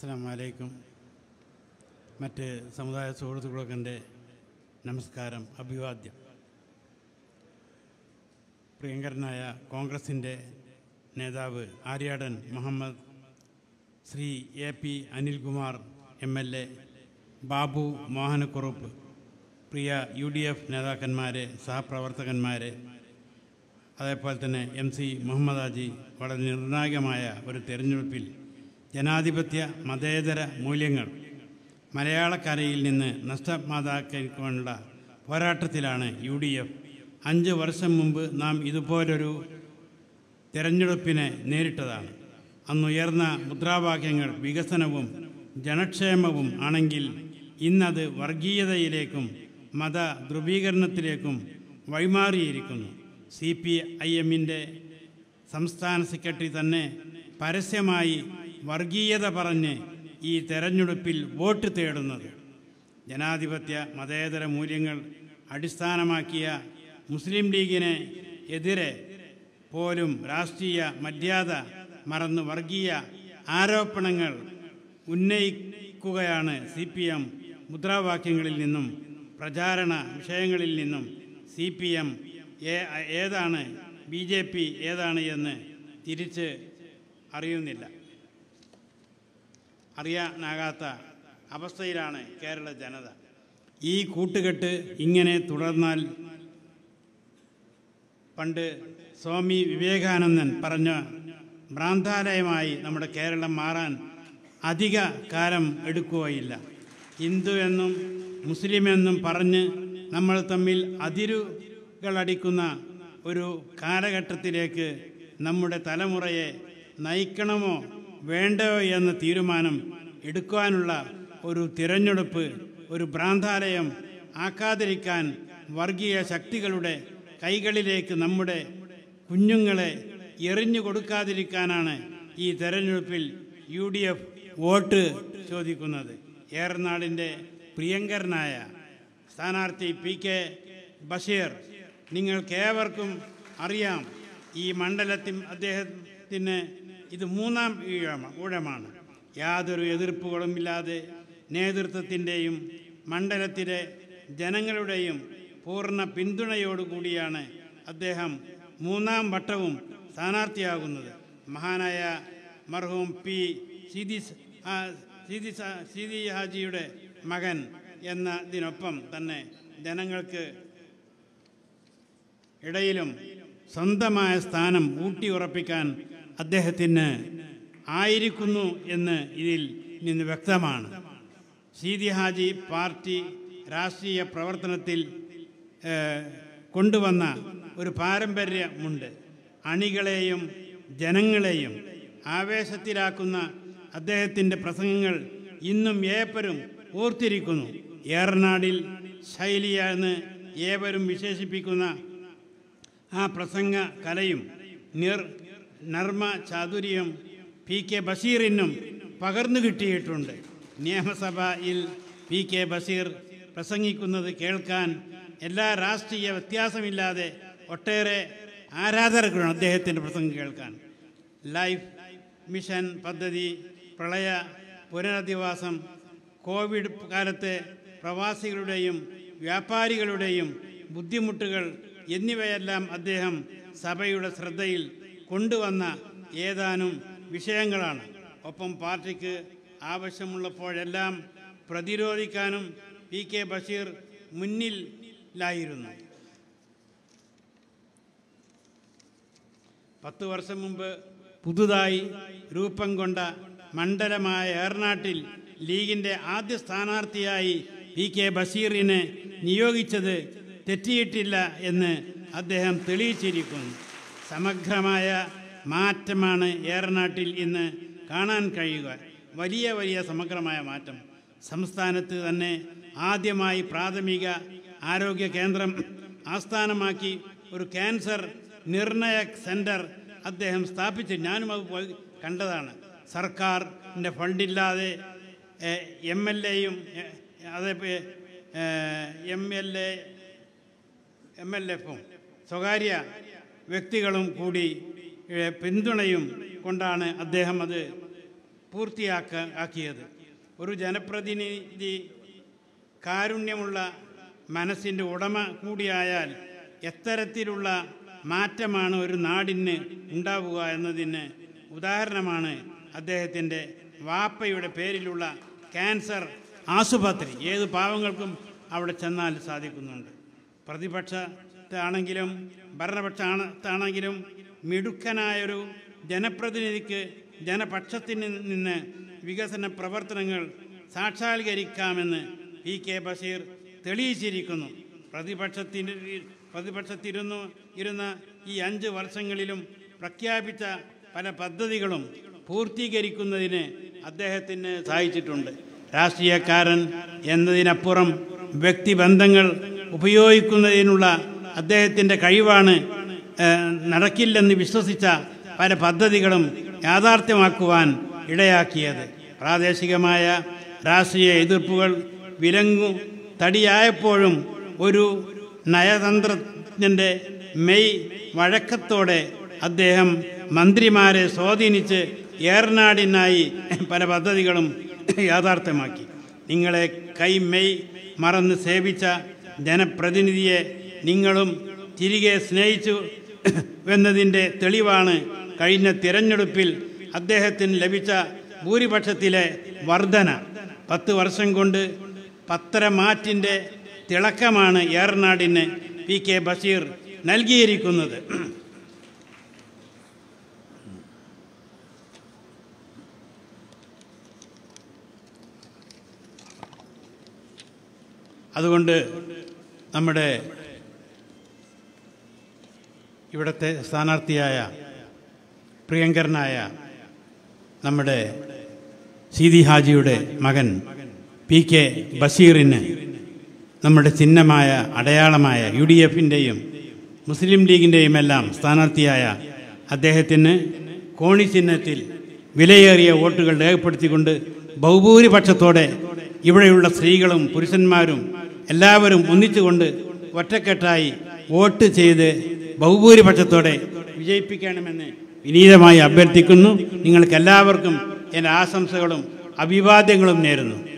അസ്സാം വലൈക്കും മറ്റ് സമുദായ സുഹൃത്തുക്കളൊക്കെ എൻ്റെ നമസ്കാരം അഭിവാദ്യം പ്രിയങ്കരനായ കോൺഗ്രസിൻ്റെ നേതാവ് Aryadan Muhammad Shri A P Anilkumar M L A Babu Mohanakurup പ്രിയ യു ഡി എഫ് നേതാക്കന്മാരെ സഹപ്രവർത്തകന്മാരെ അതേപോലെ തന്നെ എം സി മുഹമ്മദ് ഹാജി വളരെ നിർണായകമായ ഒരു തെരഞ്ഞെടുപ്പിൽ ജനാധിപത്യ മതേതര മൂല്യങ്ങൾ മലയാളക്കരയിൽ നിന്ന് നഷ്ടമാതാക്കാനുള്ള പോരാട്ടത്തിലാണ് യു ഡി എഫ് അഞ്ച് വർഷം മുമ്പ് നാം ഇതുപോലൊരു തെരഞ്ഞെടുപ്പിനെ നേരിട്ടതാണ് അന്നുയർന്ന മുദ്രാവാക്യങ്ങൾ വികസനവും ജനക്ഷേമവും ആണെങ്കിൽ ഇന്നത് വർഗീയതയിലേക്കും മത ധ്രുവീകരണത്തിലേക്കും വഴിമാറിയിരിക്കുന്നു സി പി ഐ എമ്മിൻ്റെ സംസ്ഥാന സെക്രട്ടറി തന്നെ പരസ്യമായി വർഗീയത പറഞ്ഞ് ഈ തെരഞ്ഞെടുപ്പിൽ വോട്ട് തേടുന്നത് ജനാധിപത്യ മതേതര മൂല്യങ്ങൾ അടിസ്ഥാനമാക്കിയ മുസ്ലിം ലീഗിനെ എതിരെ പോലും രാഷ്ട്രീയ മര്യാദ മറന്ന് വർഗീയ ആരോപണങ്ങൾ ഉന്നയിക്കുകയാണ് സി പി എം മുദ്രാവാക്യങ്ങളിൽ നിന്നും പ്രചാരണ വിഷയങ്ങളിൽ നിന്നും സി പി എം ഏതാണ് ബി ജെ പി ഏതാണ് എന്ന് തിരിച്ച് അറിയുന്നില്ല അറിയാനാകാത്ത അവസ്ഥയിലാണ് കേരള ജനത ഈ കൂട്ടുകെട്ട് ഇങ്ങനെ തുടർന്നാൽ പണ്ട് സ്വാമി വിവേകാനന്ദൻ പറഞ്ഞ ഭ്രാന്താലയമായി നമ്മുടെ കേരളം മാറാൻ അധിക കാലം എടുക്കുകയില്ല ഹിന്ദു എന്നും മുസ്ലിം എന്നും പറഞ്ഞ് നമ്മൾ തമ്മിൽ അതിരുകളടിക്കുന്ന ഒരു കാലഘട്ടത്തിലേക്ക് നമ്മുടെ തലമുറയെ നയിക്കണമോ വേണ്ടയോ എന്ന തീരുമാനം എടുക്കുവാനുള്ള ഒരു തിരഞ്ഞെടുപ്പ് ഒരു ഭ്രാന്താലയം ആക്കാതിരിക്കാൻ വർഗീയ ശക്തികളുടെ കൈകളിലേക്ക് നമ്മുടെ കുഞ്ഞുങ്ങളെ എറിഞ്ഞു കൊടുക്കാതിരിക്കാനാണ് ഈ തെരഞ്ഞെടുപ്പിൽ യു ഡി എഫ് വോട്ട് ചോദിക്കുന്നത് ഏറനാടിൻ്റെ പ്രിയങ്കരനായ സ്ഥാനാർത്ഥി പി കെ ബഷീർ നിങ്ങൾക്കേവർക്കും അറിയാം ഈ മണ്ഡലത്തിൽ അദ്ദേഹത്തിന് ഇത് മൂന്നാം ഈഴമ ഊഴമാണ് യാതൊരു എതിർപ്പുകളുമില്ലാതെ നേതൃത്വത്തിൻ്റെയും മണ്ഡലത്തിലെ ജനങ്ങളുടെയും പൂർണ്ണ പിന്തുണയോടുകൂടിയാണ് അദ്ദേഹം മൂന്നാം വട്ടവും സ്ഥാനാർത്ഥിയാകുന്നത് മഹാനായ മർഹൂം പി സീതി സീതി സീതി ഹാജിയുടെ മകൻ എന്നതിനൊപ്പം തന്നെ ജനങ്ങൾക്ക് ഇടയിലും സ്വന്തമായ സ്ഥാനം ഊട്ടിയുറപ്പിക്കാൻ അദ്ദേഹത്തിന് ആയിരിക്കുന്നു എന്ന് ഇതിൽ നിന്ന് വ്യക്തമാണ് സീതി ഹാജി പാർട്ടി രാഷ്ട്രീയ പ്രവർത്തനത്തിൽ കൊണ്ടുവന്ന ഒരു പാരമ്പര്യമുണ്ട് അണികളെയും ജനങ്ങളെയും ആവേശത്തിലാക്കുന്ന അദ്ദേഹത്തിൻ്റെ പ്രസംഗങ്ങൾ ഇന്നും ഏപ്പരും ഓർത്തിരിക്കുന്നു ഏറനാടിൽ ശൈലിയെന്ന് ഏവരും വിശേഷിപ്പിക്കുന്ന ആ പ്രസംഗ കലയും നിർ നർമ്മ ചാതുര്യം പി കെ ബഷീറിനും പകർന്നു കിട്ടിയിട്ടുണ്ട് നിയമസഭയിൽ പി കെ ബഷീർ പ്രസംഗിക്കുന്നത് കേൾക്കാൻ എല്ലാ രാഷ്ട്രീയ വ്യത്യാസമില്ലാതെ ഒട്ടേറെ ആരാധകരാണ് അദ്ദേഹത്തിൻ്റെ പ്രസംഗം കേൾക്കാൻ ലൈഫ് മിഷൻ പദ്ധതി പ്രളയ പുനരധിവാസം കോവിഡ് കാലത്തെ പ്രവാസികളുടെയും വ്യാപാരികളുടെയും ബുദ്ധിമുട്ടുകൾ എന്നിവയെല്ലാം അദ്ദേഹം സഭയുടെ ശ്രദ്ധയിൽ കൊണ്ടുവന്ന ഏതാനും വിഷയങ്ങളാണ് ഒപ്പം പാർട്ടിക്ക് ആവശ്യമുള്ളപ്പോഴെല്ലാം പ്രതിരോധിക്കാനും പി കെ ബഷീർ മുന്നിലായിരുന്നു പത്ത് വർഷം മുമ്പ് പുതുതായി രൂപം കൊണ്ട മണ്ഡലമായ ഏർനാട്ടിൽ ലീഗിൻ്റെ ആദ്യ സ്ഥാനാർത്ഥിയായി പി കെ ബഷീറിനെ നിയോഗിച്ചത് തെറ്റിയിട്ടില്ല എന്ന് അദ്ദേഹം തെളിയിച്ചിരിക്കുന്നു സമഗ്രമായ മാറ്റമാണ് ഏറനാട്ടിൽ ഇന്ന് കാണാൻ കഴിയുക വലിയ വലിയ സമഗ്രമായ മാറ്റം സംസ്ഥാനത്ത് തന്നെ ആദ്യമായി പ്രാഥമിക ആരോഗ്യ കേന്ദ്രം ആസ്ഥാനമാക്കി ഒരു ക്യാൻസർ നിർണയ സെൻറ്റർ അദ്ദേഹം സ്ഥാപിച്ചു ഞാനും അത് പോയി കണ്ടതാണ് സർക്കാരിൻ്റെ ഫണ്ടില്ലാതെ എം എൽ എയും അതേ M L A M L എഫും സ്വകാര്യ വ്യക്തികളും കൂടി പിന്തുണയും കൊണ്ടാണ് അദ്ദേഹം അത് പൂർത്തിയാക്ക ആക്കിയത് ഒരു ജനപ്രതിനിധി കാരുണ്യമുള്ള മനസ്സിൻ്റെ ഉടമ കൂടിയായാൽ എത്തരത്തിലുള്ള മാറ്റമാണ് ഒരു നാടിന് ഉണ്ടാവുക എന്നതിന് ഉദാഹരണമാണ് അദ്ദേഹത്തിൻ്റെ വാപ്പയുടെ പേരിലുള്ള ക്യാൻസർ ആശുപത്രി ഏത് പാവങ്ങൾക്കും അവിടെ ചെന്നാൽ സാധിക്കുന്നുണ്ട് പ്രതിപക്ഷത്താണെങ്കിലും ഭരണപക്ഷത്താണെങ്കിലും മിടുക്കനായൊരു ജനപ്രതിനിധിക്ക് ജനപക്ഷത്തിന് നിന്ന് വികസന പ്രവർത്തനങ്ങൾ സാക്ഷാത്കരിക്കാമെന്ന് പി കെ ബഷീർ തെളിയിച്ചിരിക്കുന്നു പ്രതിപക്ഷത്തിന് പ്രതിപക്ഷത്തിരുന്നു ഇരുന്ന ഈ അഞ്ച് വർഷങ്ങളിലും പ്രഖ്യാപിച്ച പല പദ്ധതികളും പൂർത്തീകരിക്കുന്നതിന് അദ്ദേഹത്തിന് സാധിച്ചിട്ടുണ്ട് രാഷ്ട്രീയക്കാരൻ എന്നതിനപ്പുറം വ്യക്തിബന്ധങ്ങൾ ഉപയോഗിക്കുന്നതിനുള്ള അദ്ദേഹത്തിൻ്റെ കഴിവാണ് ഏഹ്, നടക്കില്ലെന്ന് വിശ്വസിച്ച പല പദ്ധതികളും യാഥാർത്ഥ്യമാക്കുവാൻ ഇടയാക്കിയത് പ്രാദേശികമായ രാഷ്ട്രീയ എതിർപ്പുകൾ വിലങ്ങു തടിയായപ്പോഴും ഒരു നയതന്ത്രജ്ഞൻ്റെ മെയ് വഴക്കത്തോടെ അദ്ദേഹം മന്ത്രിമാരെ സ്വാധീനിച്ച് ഏറനാടിനായി പല പദ്ധതികളും യാഥാർത്ഥ്യമാക്കി നിങ്ങളെ കൈ മെയ് മറന്ന് സേവിച്ച ജനപ്രതിനിധിയെ നിങ്ങളും തിരികെ സ്നേഹിച്ചു എന്നതിൻ്റെ തെളിവാണ് കഴിഞ്ഞ തിരഞ്ഞെടുപ്പിൽ അദ്ദേഹത്തിന് ലഭിച്ച ഭൂരിപക്ഷത്തിലെ വർധന പത്ത് വർഷം കൊണ്ട് പത്തരമാറ്റിൻ്റെ തിളക്കമാണ് ഏറനാടിന് പി കെ ബഷീർ നൽകിയിരിക്കുന്നത് അതുകൊണ്ട് നമ്മുടെ ഇവിടുത്തെ സ്ഥാനാർത്ഥിയായ പ്രിയങ്കരനായ നമ്മുടെ സീതി ഹാജിയുടെ മകൻ പി കെ ബഷീറിന് നമ്മുടെ ചിഹ്നമായ അടയാളമായ യു ഡി എഫിൻ്റെയും മുസ്ലിം ലീഗിൻ്റെയും എല്ലാം സ്ഥാനാർത്ഥിയായ അദ്ദേഹത്തിന് കോണി ചിഹ്നത്തിൽ വിലയേറിയ വോട്ടുകൾ രേഖപ്പെടുത്തിക്കൊണ്ട് ബഹുഭൂരിപക്ഷത്തോടെ ഇവിടെയുള്ള സ്ത്രീകളും പുരുഷന്മാരും എല്ലാവരും ഒന്നിച്ചുകൊണ്ട് ഒറ്റക്കെട്ടായി വോട്ട് ചെയ്ത് ബഹുഭൂരിപക്ഷത്തോടെ വിജയിപ്പിക്കണമെന്ന് വിനീതമായി അഭ്യർത്ഥിക്കുന്നു നിങ്ങൾക്ക് എല്ലാവർക്കും എൻ്റെ ആശംസകളും അഭിവാദ്യങ്ങളും നേരുന്നു